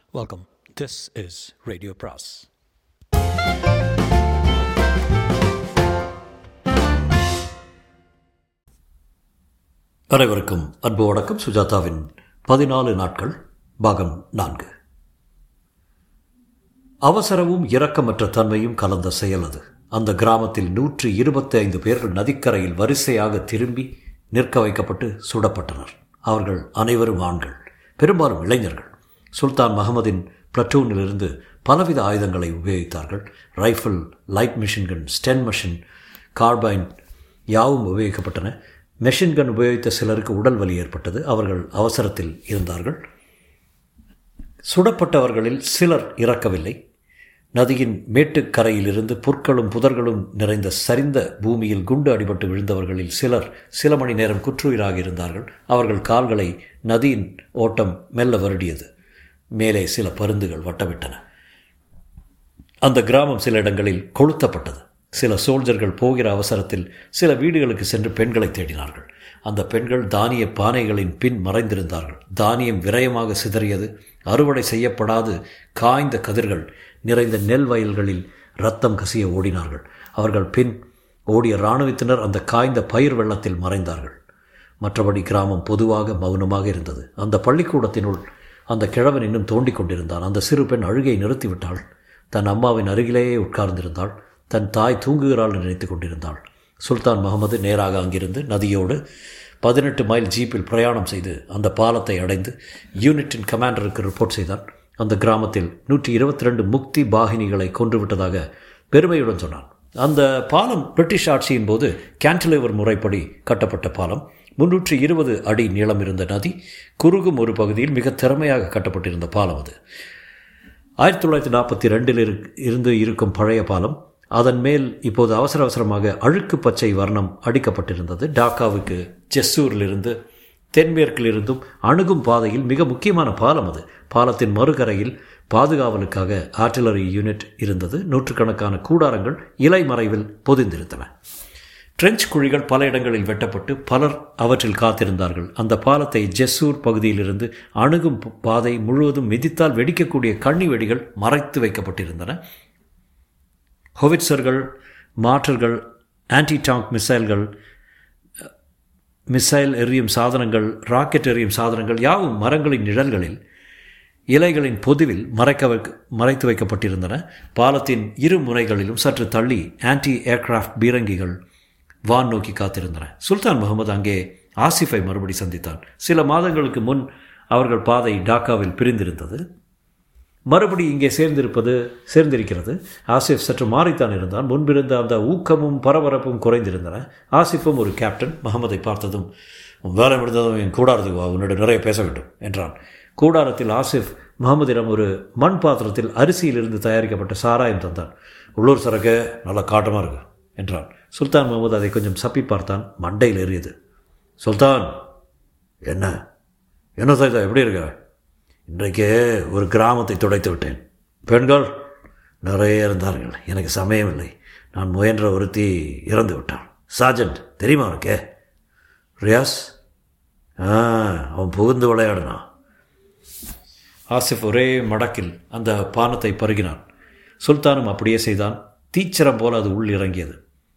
Welcome. This is Radio Pras. அனைவருக்கும் அன்பு வணக்கம் சுஜாதாவின் பதினாலு நாட்கள் பாகம் நான்கு அவசரமும் இரக்கமற்ற தன்மையும் கலந்த செயல் அது அந்த கிராமத்தில் நூற்றி இருபத்தி ஐந்து பேர்கள் நதிக்கரையில் வரிசையாக திரும்பி நிற்க வைக்கப்பட்டு சுடப்பட்டனர் அவர்கள் அனைவரும் ஆண்கள் பெரும்பாலும் இளைஞர்கள் சுல்தான் மஹமதின் பிளட்டூனிலிருந்து பலவித ஆயுதங்களை உபயோகித்தார்கள் rifle light machine gun Sten machine carbine யாவும் உபயோகிக்கப்பட்டன மெஷின் கன் உபயோகித்த சிலருக்கு உடல் வலி ஏற்பட்டது அவர்கள் அவசரத்தில் இருந்தார்கள் சுடப்பட்டவர்களில் சிலர் இறக்கவில்லை நதியின் மேட்டுக்கரையிலிருந்து புற்களும் புதர்களும் நிறைந்த சரிந்த பூமியில் குண்டு அடிபட்டு விழுந்தவர்களில் சிலர் சில மணி நேரம் குற்றுயிராக இருந்தார்கள் அவர்கள் கால்களை நதியின் ஓட்டம் மெல்ல வருடியது மேலே சில பருந்துகள் வட்டமிட்டன அந்த கிராமம் சில இடங்களில் கொளுத்தப்பட்டது சில சோல்ஜர்கள் போகிற அவசரத்தில் சில வீடுகளுக்கு சென்று பெண்களை தேடினார்கள் அந்த பெண்கள் தானிய பானைகளின் பின் மறைந்திருந்தார்கள் தானியம் விரயமாக சிதறியது அறுவடை செய்யப்படாது காய்ந்த கதிர்கள் நிறைந்த நெல் வயல்களில் ரத்தம் கசிய ஓடினார்கள் அவர்கள் பின் ஓடிய இராணுவத்தினர் அந்த காய்ந்த பயிர் வெள்ளத்தில் மறைந்தார்கள் மற்றபடி கிராமம் பொதுவாக மௌனமாக இருந்தது அந்த பள்ளிக்கூடத்தினுள் அந்த கிழவன் இன்னும் தோண்டிக் கொண்டிருந்தான் அந்த சிறு பெண் அழுகை நிறுத்திவிட்டாள் தன் அம்மாவின் அருகிலேயே உட்கார்ந்திருந்தாள் தன் தாய் தூங்குகிறாள் நினைத்து கொண்டிருந்தாள் சுல்தான் முகமது நேராக அங்கிருந்து நதியோடு பதினெட்டு மைல் ஜீப்பில் பிரயாணம் செய்து அந்த பாலத்தை அடைந்து யூனிட்டின் கமாண்டருக்கு ரிப்போர்ட் செய்தான் அந்த கிராமத்தில் நூற்றி இருபத்தி ரெண்டு முக்தி பாகினிகளை கொன்றுவிட்டதாக பெருமையுடன் சொன்னான் அந்த பாலம் பிரிட்டிஷ் ஆட்சியின் போது கேன்டிலேவர் முறைப்படி கட்டப்பட்ட பாலம் முன்னூற்றி இருபது அடி நீளம் இருந்த நதி குறுகும் ஒரு பகுதியில் மிக திறமையாக கட்டப்பட்டிருந்த பாலம் அது ஆயிரத்தி தொள்ளாயிரத்தி நாற்பத்தி ரெண்டில் இருந்து இருக்கும் பழைய பாலம் அதன் மேல் இப்போது அவசர அவசரமாக அழுக்கு பச்சை வர்ணம் அடிக்கப்பட்டிருந்தது டாக்காவுக்கு ஜெஸ்ஸூரிலிருந்து தென்மேற்கிலிருந்தும் அணுகும் பாதையில் மிக முக்கியமான பாலம் அது பாலத்தின் மறுகரையில் பாதுகாவலுக்காக ஆர்டிலரி யூனிட் இருந்தது நூற்றுக்கணக்கான கூடாரங்கள் இலை மறைவில் பொதிந்திருந்தன பிரெஞ்சு குழிகள் பல இடங்களில் வெட்டப்பட்டு பலர் அவற்றில் காத்திருந்தார்கள் அந்த பாலத்தை ஜெஸ்ஸூர் பகுதியிலிருந்து அணுகும் பாதை முழுவதும் மிதித்தால் வெடிக்கக்கூடிய கண்ணி வெடிகள் மறைத்து வைக்கப்பட்டிருந்தன ஹொவிட்சர்கள் மாற்றர்கள் ஆன்டி டாங்க் மிசைல்கள் மிசைல் எறியும் சாதனங்கள் ராக்கெட் எறியும் சாதனங்கள் யாவும் மரங்களின் நிழல்களில் இலைகளின் பொதுவில் மறைக்க மறைத்து வைக்கப்பட்டிருந்தன பாலத்தின் இரு முனைகளிலும் சற்று தள்ளி ஆன்டி ஏர்கிராஃப்ட் பீரங்கிகள் வான் நோக்கி காத்திருந்தன சுல்தான் முகமது அங்கே ஆசிஃபை மறுபடி சந்தித்தான் சில மாதங்களுக்கு முன் அவர்கள் பாதை டாக்காவில் பிரிந்திருந்தது மறுபடி இங்கே சேர்ந்திருப்பது சேர்ந்திருக்கிறது ஆசிஃப் சற்று மாறித்தான் இருந்தான் முன்பிருந்த அந்த ஊக்கமும் பரபரப்பும் குறைந்திருந்தன ஆசிஃபும் ஒரு கேப்டன் முகமதை பார்த்ததும் வேலை முடிந்ததும் என் கூடாரத்துக்கு வா உன்னிடம் நிறைய பேச வேண்டும் என்றான் கூடாரத்தில் ஆசிஃப் முகமதிடம் ஒரு மண் பாத்திரத்தில் அரிசியிலிருந்து தயாரிக்கப்பட்ட சாராயம் தந்தான் உள்ளூர் சரக்கு நல்லா காட்டமாக இருக்கு என்றான் சுல்தான் முகமது அதை கொஞ்சம் சப்பி பார்த்தான் மண்டையில் ஏறியது சுல்தான் என்ன என்ன சைதா எப்படி இருக்க இன்றைக்கு ஒரு கிராமத்தை துடைத்து விட்டேன் பெண்கள் நிறைய இருந்தார்கள் எனக்கு சமயம் இல்லை நான் முயன்ற ஒருத்தி இறந்து விட்டான் சார்ஜன்ட் தெரியுமா உனக்கு ரியாஸ் ஆ அவன் புகுந்து விளையாடினான் ஆசிஃப் ஒரே மடக்கில் அந்த பானத்தை பருகினான் சுல்தானும் அப்படியே செய்தான் தீச்சரம் போல அது உள் இறங்கியது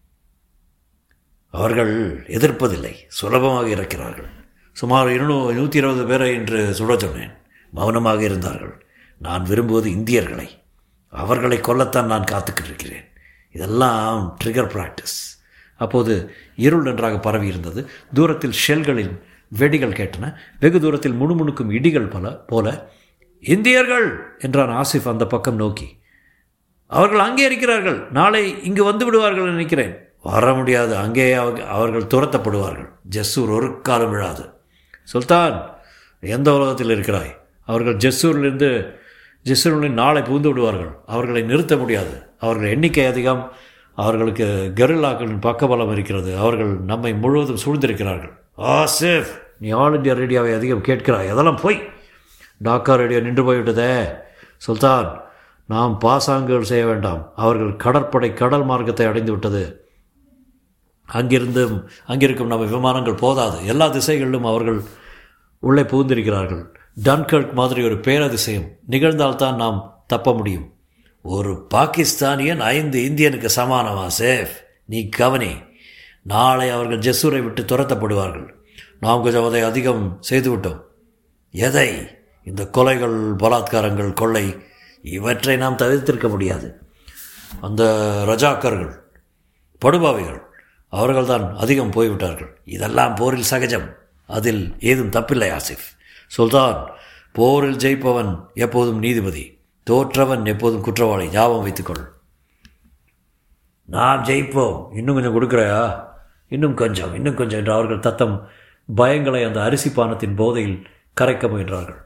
அவர்கள் எதிர்ப்பதில்லை சுலபமாக இறக்கிறார்கள் சுமார் இருநூ நூற்றி இருபது பேரை என்று சுட சொன்னேன் மௌனமாக இருந்தார்கள் நான் விரும்புவது இந்தியர்களை அவர்களை கொல்லத்தான் நான் காத்துக்கிட்டு இருக்கிறேன் இதெல்லாம் ட்ரிகர் ப்ராக்டிஸ் அப்போது இருள் நன்றாக பரவி இருந்தது தூரத்தில் ஷெல்களின் வெடிகள் கேட்டன வெகு தூரத்தில் முணுமுணுக்கும் இடிகள் பல போல இந்தியர்கள் என்றான் ஆசிஃப் அந்த பக்கம் நோக்கி அவர்கள் அங்கே இருக்கிறார்கள் நாளை இங்கு வந்து விடுவார்கள் நினைக்கிறேன் வர முடியாது அங்கே அவர்கள் துரத்தப்படுவார்கள் ஜெஸ்ஸூர் ஒரு காலம் விழாது சுல்தான் எந்த உலகத்தில் இருக்கிறாய் அவர்கள் ஜெஸ்ஸூரிலிருந்து ஜெஸ்ஸூரில் நாளை புகுந்து விடுவார்கள் அவர்களை நிறுத்த முடியாது அவர்கள் எண்ணிக்கை அதிகம் அவர்களுக்கு கெரில்லாக்களின் பக்கபலம் இருக்கிறது அவர்கள் நம்மை முழுவதும் சூழ்ந்திருக்கிறார்கள் ஆசிஃப் நீ ஆல் இண்டியா ரேடியோவை அதிகம் கேட்கிறாய் அதெல்லாம் போய் டாக்கா ரேடியோ நின்று போய்விட்டதே சுல்தான் நாம் பாசாங்குகள் செய்ய வேண்டாம் அவர்கள் கடற்படை கடல் மார்க்கத்தை அடைந்து விட்டது அங்கிருந்தும் அங்கிருக்கும் நம்ம விமானங்கள் போதாது எல்லா திசைகளிலும் அவர்கள் உள்ளே புகுந்திருக்கிறார்கள் டன்கர்க் மாதிரி ஒரு பேரதிசயம் நிகழ்ந்தால்தான் நாம் தப்ப முடியும் ஒரு பாகிஸ்தானியன் ஐந்து இந்தியனுக்கு சமானமா சேஃப் நீ கவனி நாளை அவர்கள் ஜெஸ்ஸூரை விட்டு துரத்தப்படுவார்கள் நாம் கொஞ்சம் அதை அதிகம் செய்துவிட்டோம் எதை இந்த கொலைகள் பலாத்காரங்கள் கொள்ளை இவற்றை நாம் தவிர்த்திருக்க முடியாது அந்த ரஜாக்கர்கள் படுபாவிகள் அவர்கள்தான் அதிகம் போய்விட்டார்கள் இதெல்லாம் போரில் சகஜம் அதில் ஏதும் தப்பில்லை ஆசிஃப் சுல்தான் போரில் ஜெயிப்பவன் எப்போதும் நீதிபதி தோற்றவன் எப்போதும் குற்றவாளி ஞாபகம் வைத்துக்கொள் நாம் ஜெயிப்போம் இன்னும் கொஞ்சம் கொடுக்குறையா இன்னும் கொஞ்சம் இன்னும் கொஞ்சம் என்று அவர்கள் தத்தம் பயங்களை அந்த அரிசி பானத்தின் போதையில் கரைக்க முயன்றார்கள்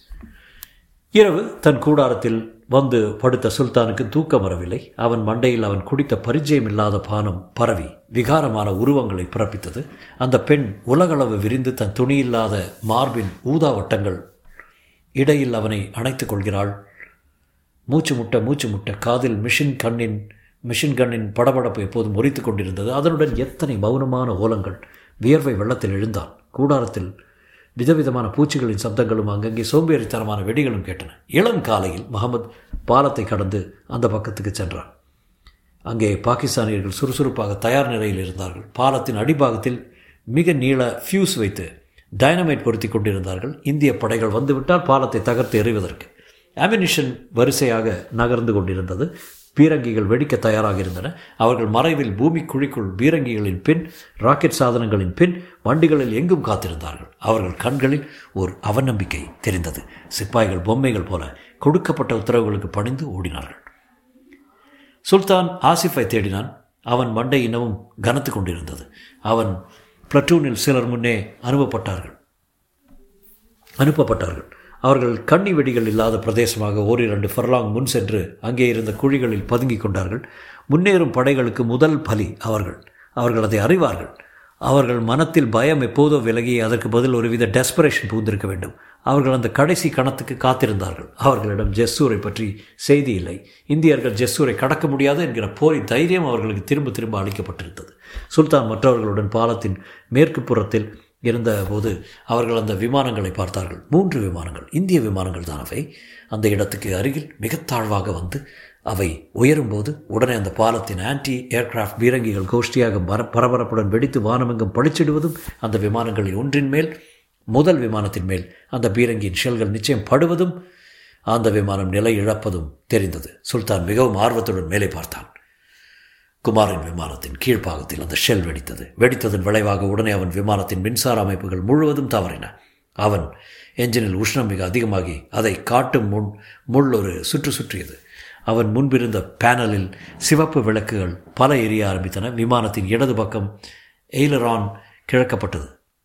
இரவு தன் கூடாரத்தில் வந்து படுத்த சுல்தானுக்கு தூக்கம் வரவில்லை அவன் மண்டையில் அவன் குடித்த பரிச்சயம் இல்லாத பானம் பரவி விகாரமான உருவங்களை பிறப்பித்தது அந்த பெண் உலகளவு விரிந்து தன் துணியில்லாத மார்பின் ஊதா வட்டங்கள் இடையில் அவனை அணைத்துக் கொள்கிறாள் மூச்சு முட்ட மூச்சு முட்ட காதில் மிஷின் கண்ணின் மிஷின் கண்ணின் படபடப்பு எப்போதும் முறித்து கொண்டிருந்தது அதனுடன் எத்தனை மௌனமான ஓலங்கள் வியர்வை வெள்ளத்தில் எழுந்தான் கூடாரத்தில் விதவிதமான பூச்சிகளின் சப்தங்களும் அங்கங்கே சோம்பேறித்தனமான வெடிகளும் கேட்டன இளம் காலையில் முகமது பாலத்தை கடந்து அந்த பக்கத்துக்கு சென்றான் அங்கே பாகிஸ்தானியர்கள் சுறுசுறுப்பாக தயார் நிலையில் இருந்தார்கள் பாலத்தின் அடிபாகத்தில் மிக நீள ஃபியூஸ் வைத்து டைனமைட் பொருத்தி கொண்டிருந்தார்கள் இந்திய படைகள் வந்துவிட்டால் பாலத்தை தகர்த்து எறிவதற்கு அமினிஷன் வரிசையாக நகர்ந்து கொண்டிருந்தது பீரங்கிகள் வெடிக்க தயாராக இருந்தன அவர்கள் மறைவில் பூமி குழிக்குள் பீரங்கிகளின் பின் ராக்கெட் சாதனங்களின் பின் வண்டிகளில் எங்கும் காத்திருந்தார்கள் அவர்கள் கண்களில் ஒரு அவநம்பிக்கை தெரிந்தது சிப்பாய்கள் பொம்மைகள் போல கொடுக்கப்பட்ட உத்தரவுகளுக்கு பணிந்து ஓடினார்கள் சுல்தான் ஆசிஃபை தேடினான் அவன் மண்டை இன்னமும் கனத்து கொண்டிருந்தது அவன் பிளட்டூனில் சிலர் முன்னே அனுப்பப்பட்டார்கள் அனுப்பப்பட்டார்கள் அவர்கள் கண்ணி வெடிகள் இல்லாத பிரதேசமாக ஓரிரண்டு ஃபர்லாங் முன் சென்று அங்கே இருந்த குழிகளில் பதுங்கிக் கொண்டார்கள் முன்னேறும் படைகளுக்கு முதல் பலி அவர்கள் அவர்கள் அதை அறிவார்கள் அவர்கள் மனத்தில் பயம் எப்போதோ விலகி அதற்கு பதில் ஒருவித டெஸ்பரேஷன் பூந்திருக்க வேண்டும் அவர்கள் அந்த கடைசி கணத்துக்கு காத்திருந்தார்கள் அவர்களிடம் ஜெஸ்ஸூரை பற்றி செய்தி இல்லை இந்தியர்கள் ஜெஸ்ஸூரை கடக்க முடியாது என்கிற போரின் தைரியம் அவர்களுக்கு திரும்ப திரும்ப அளிக்கப்பட்டிருந்தது சுல்தான் மற்றவர்களுடன் பாலத்தின் மேற்கு புறத்தில் இருந்தபோது அவர்கள் அந்த விமானங்களை பார்த்தார்கள் மூன்று விமானங்கள் இந்திய விமானங்கள் தான் அவை அந்த இடத்துக்கு அருகில் மிக தாழ்வாக வந்து அவை உயரும்போது உடனே அந்த பாலத்தின் ஆன்டி ஏர்கிராஃப்ட் பீரங்கிகள் கோஷ்டியாக மர பரபரப்புடன் வெடித்து வானமெங்கும் பழிச்சிடுவதும் அந்த விமானங்களில் ஒன்றின் மேல் முதல் விமானத்தின் மேல் அந்த பீரங்கியின் ஷெல்கள் நிச்சயம் படுவதும் அந்த விமானம் நிலை இழப்பதும் தெரிந்தது சுல்தான் மிகவும் ஆர்வத்துடன் மேலே பார்த்தான் குமாரின் விமானத்தின் கீழ்ப்பாகத்தில் அந்த ஷெல் வெடித்தது வெடித்ததன் விளைவாக உடனே அவன் விமானத்தின் மின்சார அமைப்புகள் முழுவதும் தவறின அவன் என்ஜினில் உஷ்ணம் மிக அதிகமாகி அதை காட்டும் முன் முள் ஒரு சுற்று சுற்றியது அவன் முன்பிருந்த பேனலில் சிவப்பு விளக்குகள் பல எரிய ஆரம்பித்தன விமானத்தின் இடது பக்கம் எய்லரான் கிழக்கப்பட்டது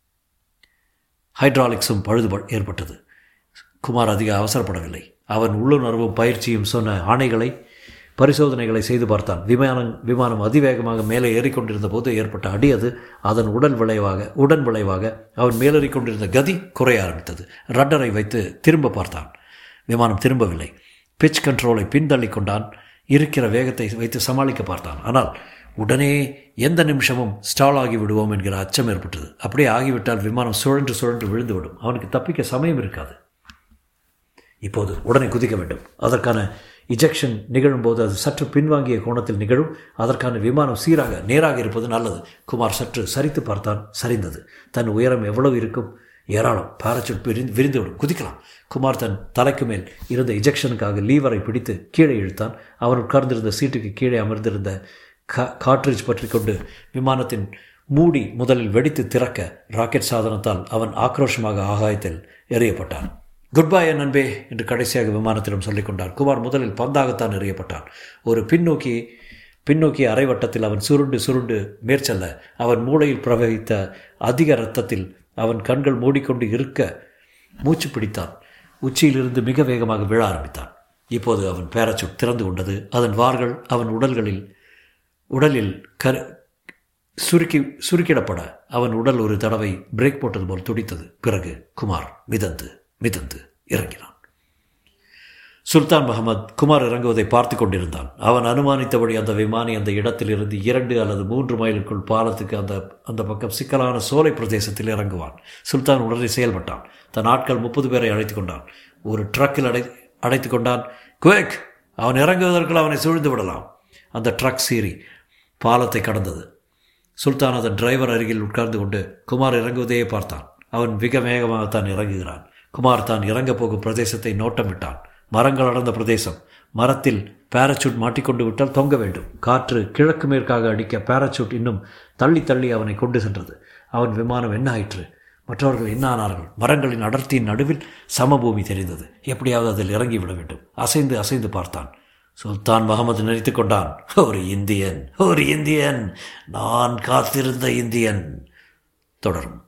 ஹைட்ராலிக்ஸும் பழுது ஏற்பட்டது குமார் அதிக அவசரப்படவில்லை அவன் உள்ளுணர்வும் பயிற்சியும் சொன்ன ஆணைகளை பரிசோதனைகளை செய்து பார்த்தான் விமானம் விமானம் அதிவேகமாக மேலே ஏறிக்கொண்டிருந்த போது ஏற்பட்ட அடி அது அதன் உடல் விளைவாக உடன் விளைவாக அவன் மேலேறிக் கொண்டிருந்த கதி குறைய ஆரம்பித்தது ரட்டரை வைத்து திரும்ப பார்த்தான் விமானம் திரும்பவில்லை பிச் கண்ட்ரோலை பின்தள்ளி கொண்டான் இருக்கிற வேகத்தை வைத்து சமாளிக்க பார்த்தான் ஆனால் உடனே எந்த நிமிஷமும் ஸ்டால் ஆகி விடுவோம் என்கிற அச்சம் ஏற்பட்டது அப்படியே ஆகிவிட்டால் விமானம் சுழன்று சுழன்று விழுந்துவிடும் அவனுக்கு தப்பிக்க சமயம் இருக்காது இப்போது உடனே குதிக்க வேண்டும் அதற்கான இஜெக்ஷன் நிகழும்போது அது சற்று பின்வாங்கிய கோணத்தில் நிகழும் அதற்கான விமானம் சீராக நேராக இருப்பது நல்லது குமார் சற்று சரித்து பார்த்தான் சரிந்தது தன் உயரம் எவ்வளவு இருக்கும் ஏராளம் பாராசூட் விரிந்து விரிந்துவிடும் குதிக்கலாம் குமார் தன் தலைக்கு மேல் இருந்த இஜெக்ஷனுக்காக லீவரை பிடித்து கீழே இழுத்தான் அவன் உட்கார்ந்திருந்த சீட்டுக்கு கீழே அமர்ந்திருந்த கா காட்ரிஜ் பற்றி கொண்டு விமானத்தின் மூடி முதலில் வெடித்து திறக்க ராக்கெட் சாதனத்தால் அவன் ஆக்ரோஷமாக ஆகாயத்தில் எறியப்பட்டான் குட் பை என் நண்பே என்று கடைசியாக விமானத்திடம் சொல்லிக் கொண்டார் குமார் முதலில் பந்தாகத்தான் எறியப்பட்டான் ஒரு பின்னோக்கி பின்னோக்கிய அரைவட்டத்தில் அவன் சுருண்டு சுருண்டு மேற்செல்ல அவன் மூளையில் பிரவகித்த அதிக இரத்தத்தில் அவன் கண்கள் மூடிக்கொண்டு இருக்க மூச்சு பிடித்தான் உச்சியிலிருந்து மிக வேகமாக விழ ஆரம்பித்தான் இப்போது அவன் பேரச்சூட் திறந்து கொண்டது அதன் வார்கள் அவன் உடல்களில் உடலில் கரு சுருக்கி சுருக்கிடப்பட அவன் உடல் ஒரு தடவை பிரேக் போட்டது போல் துடித்தது பிறகு குமார் மிதந்து மிதந்து இறங்கினான் சுல்தான் முகமது குமார் இறங்குவதை பார்த்து கொண்டிருந்தான் அவன் அனுமானித்தபடி அந்த விமானி அந்த இடத்திலிருந்து இரண்டு அல்லது மூன்று மைலுக்குள் பாலத்துக்கு அந்த அந்த பக்கம் சிக்கலான சோலை பிரதேசத்தில் இறங்குவான் சுல்தான் உடனே செயல்பட்டான் தன் ஆட்கள் முப்பது பேரை அழைத்து கொண்டான் ஒரு ட்ரக்கில் அடை அடைத்து கொண்டான் குவேக் அவன் இறங்குவதற்குள் அவனை சூழ்ந்து விடலாம் அந்த ட்ரக் சீறி பாலத்தை கடந்தது சுல்தான் அதன் டிரைவர் அருகில் உட்கார்ந்து கொண்டு குமார் இறங்குவதையே பார்த்தான் அவன் மிக வேகமாகத்தான் இறங்குகிறான் குமார் தான் இறங்கப் போகும் பிரதேசத்தை நோட்டமிட்டான் மரங்கள் அடர்ந்த பிரதேசம் மரத்தில் பேராசூட் மாட்டிக்கொண்டு விட்டால் தொங்க வேண்டும் காற்று கிழக்கு மேற்காக அடிக்க பேராசூட் இன்னும் தள்ளி தள்ளி அவனை கொண்டு சென்றது அவன் விமானம் என்ன ஆயிற்று மற்றவர்கள் என்ன ஆனார்கள் மரங்களின் அடர்த்தியின் நடுவில் சமபூமி தெரிந்தது எப்படியாவது அதில் இறங்கி விட வேண்டும் அசைந்து அசைந்து பார்த்தான் சுல்தான் முகமது நினைத்து கொண்டான் ஒரு இந்தியன் ஒரு இந்தியன் நான் காத்திருந்த இந்தியன் தொடரும்